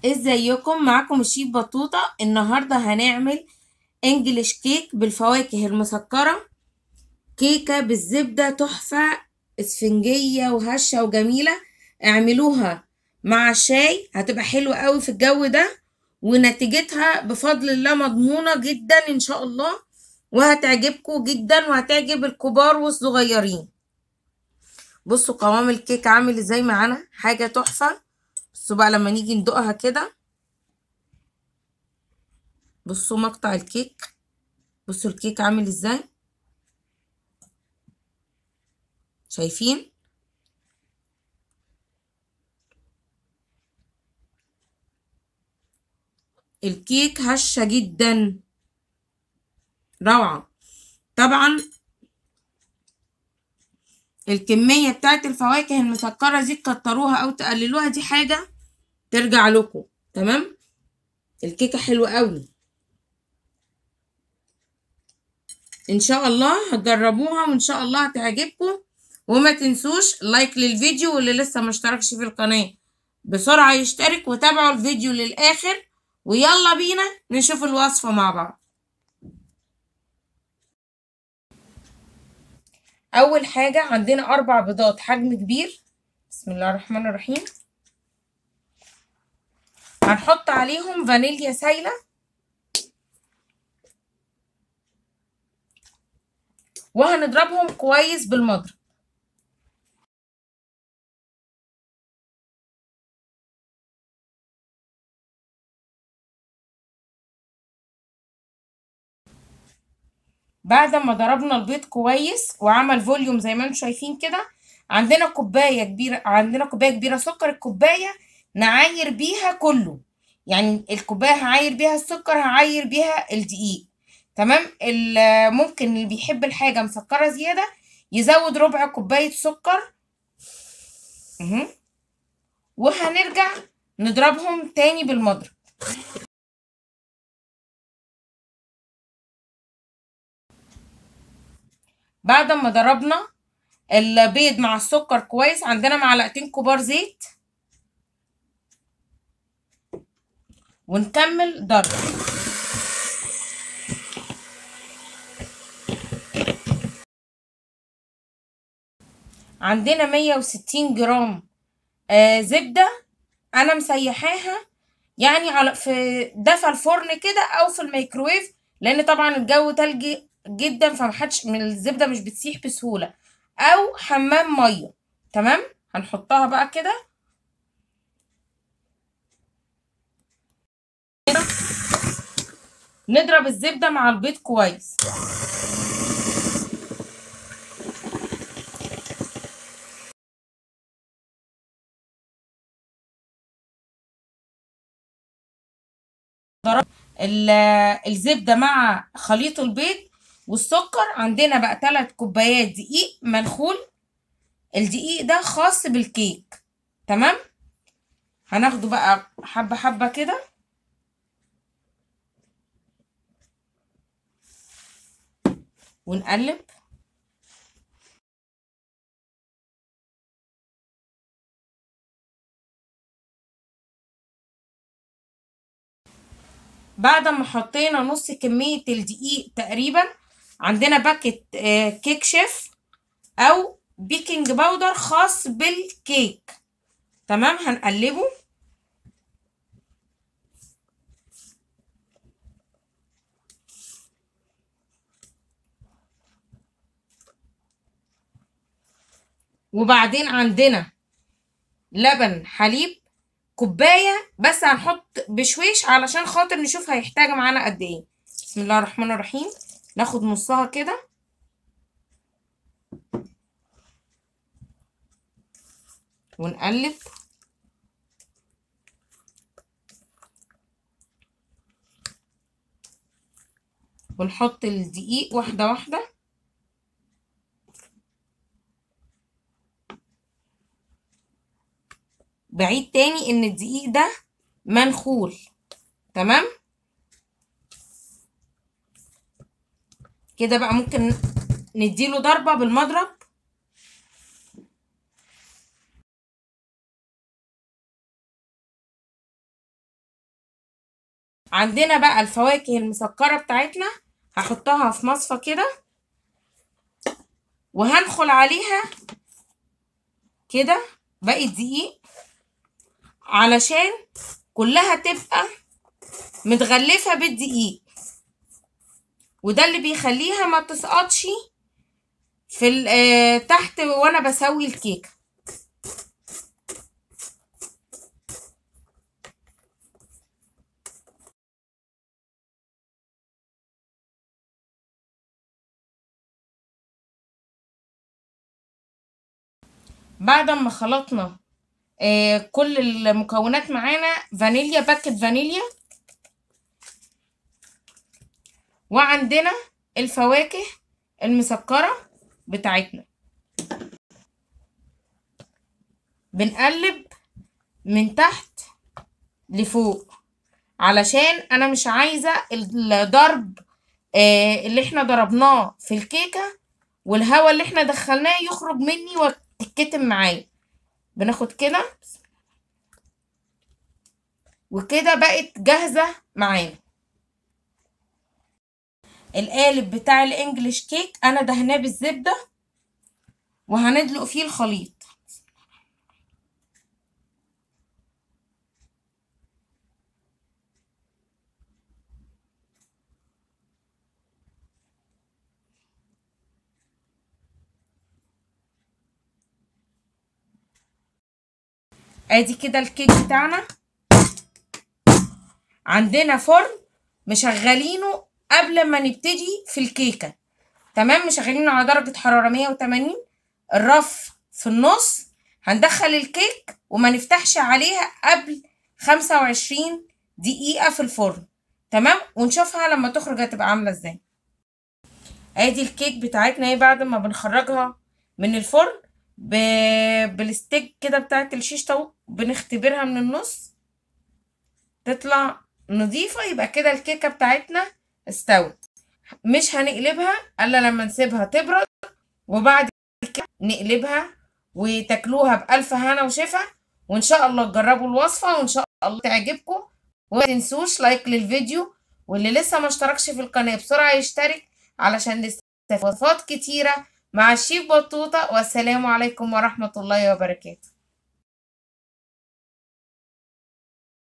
ازيكم معاكم الشيف بطوطة النهاردة هنعمل انجليش كيك بالفواكه المسكرة كيكة بالزبدة تحفة اسفنجية وهشة وجميلة اعملوها مع شاي هتبقى حلوة قوي في الجو ده ونتيجتها بفضل الله مضمونة جدا ان شاء الله وهتعجبكم جدا وهتعجب الكبار والصغيرين بصوا قوام الكيك عامل ازاي معانا حاجة تحفة بصوا بقى لما نيجي ندوقها كده بصوا مقطع الكيك بصوا الكيك عامل ازاي شايفين الكيك هشة جدا روعة طبعا الكمية بتاعت الفواكه المسكرة دي تكتروها أو تقللوها دي حاجة ترجع لكم تمام الكيكة حلوة قوي ان شاء الله هتجربوها وان شاء الله هتعجبكم وما تنسوش لايك للفيديو واللي لسه ما اشتركش في القناة بسرعة يشترك وتابعوا الفيديو للآخر ويلا بينا نشوف الوصفة مع بعض أول حاجة عندنا أربع بيضات حجم كبير بسم الله الرحمن الرحيم هنحط عليهم فانيليا سايلة وهنضربهم كويس بالمضرب بعد ما ضربنا البيض كويس وعمل فوليوم زي ما انتم شايفين كده عندنا كوبايه كبيره عندنا كوبايه كبيره سكر الكوبايه نعاير بيها كله يعني الكوبايه هعاير بيها السكر هعاير بيها الدقيق تمام ممكن اللي بيحب الحاجه مسكره زياده يزود ربع كوبايه سكر اهو وهنرجع نضربهم تاني بالمضرب بعد ما ضربنا البيض مع السكر كويس عندنا معلقتين كبار زيت ونكمل ضرب عندنا مية وستين جرام آه زبدة انا مسيحاها يعني على في دفى الفرن كده او في الميكروويف لان طبعا الجو تلجي جدا فمحدش من الزبده مش بتسيح بسهوله او حمام ميه تمام هنحطها بقى كده نضرب الزبده مع البيض كويس ضرب الزبده مع خليط البيض والسكر عندنا بقى تلات كوبايات دقيق منخول الدقيق ده خاص بالكيك تمام هناخده بقى حبة حبة كده ونقلب بعد ما حطينا نص كمية الدقيق تقريبا عندنا باكت كيك شيف او بيكنج باودر خاص بالكيك تمام هنقلبه وبعدين عندنا لبن حليب كوبايه بس هنحط بشويش علشان خاطر نشوف هيحتاج معانا قد ايه بسم الله الرحمن الرحيم ناخد نصها كده ونقلب ونحط الدقيق واحدة واحدة بعيد تاني ان الدقيق ده منخول تمام كده بقى ممكن نديله ضربة بالمضرب عندنا بقى الفواكه المسكرة بتاعتنا هحطها في مصفى كده وهنخل عليها كده باقي الدقيق علشان كلها تبقى متغلفة بالدقيق وده اللي بيخليها ما تسقطش في ال- آه، تحت وانا بسوي الكيكه بعد ما خلطنا آه، كل المكونات معانا فانيليا باكت فانيليا وعندنا الفواكه المسكرة بتاعتنا بنقلب من تحت لفوق علشان انا مش عايزة الضرب آه، اللي احنا ضربناه في الكيكة والهواء اللي احنا دخلناه يخرج مني ويتكتم معايا بناخد كده وكده بقت جاهزة معانا القالب بتاع الانجليش كيك انا دهناه بالزبدة وهندلق فيه الخليط ادي كده الكيك بتاعنا عندنا فرن مشغلينه قبل ما نبتدي في الكيكة تمام مشغلينه على درجة حرارة 180 الرف في النص هندخل الكيك وما نفتحش عليها قبل 25 دقيقة في الفرن تمام ونشوفها لما تخرج هتبقى عاملة ازاي ادي الكيك بتاعتنا ايه بعد ما بنخرجها من الفرن ب... بالستيك كده بتاعت الشيش طاووق بنختبرها من النص تطلع نظيفة يبقى كده الكيكة بتاعتنا استوت مش هنقلبها الا لما نسيبها تبرد وبعد كده نقلبها وتاكلوها بألف هنا وشفا وان شاء الله تجربوا الوصفة وان شاء الله تعجبكم وما تنسوش لايك للفيديو واللي لسه ما اشتركش في القناة بسرعة يشترك علشان لسه في وصفات كتيرة مع الشيف بطوطة والسلام عليكم ورحمة الله وبركاته